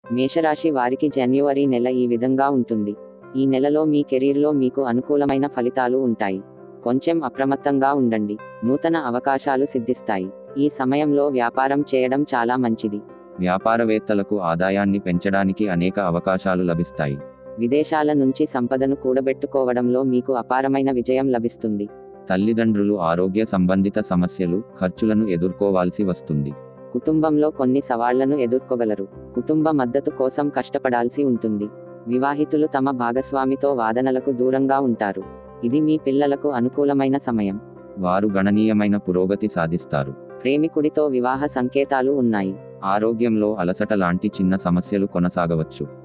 మేషరాశి వారికి జనవరి నెల ఈ విధంగా ఉంటుంది ఈ నెలలో మీ కెరీర్లో మీకు అనుకూలమైన ఫలితాలు ఉంటాయి కొంచెం అప్రమత్తంగా ఉండండి నూతన అవకాశాలు సిద్ధిస్తాయి ఈ సమయంలో వ్యాపారం చేయడం చాలా మంచిది వ్యాపారవేత్తలకు ఆదాయాన్ని పెంచడానికి అనేక అవకాశాలు లభిస్తాయి విదేశాల నుంచి సంపదను కూడబెట్టుకోవడంలో మీకు అపారమైన విజయం లభిస్తుంది తల్లిదండ్రులు ఆరోగ్య సంబంధిత సమస్యలు ఖర్చులను ఎదుర్కోవాల్సి వస్తుంది కుటుంబంలో కొన్ని సవాళ్లను ఎదుర్కోగలరు కుటుంబ మద్దతు కోసం కష్టపడాల్సి ఉంటుంది వివాహితులు తమ భాగస్వామితో వాదనలకు దూరంగా ఉంటారు ఇది మీ పిల్లలకు అనుకూలమైన సమయం వారు గణనీయమైన పురోగతి సాధిస్తారు ప్రేమికుడితో వివాహ సంకేతాలు ఉన్నాయి ఆరోగ్యంలో అలసట లాంటి చిన్న సమస్యలు కొనసాగవచ్చు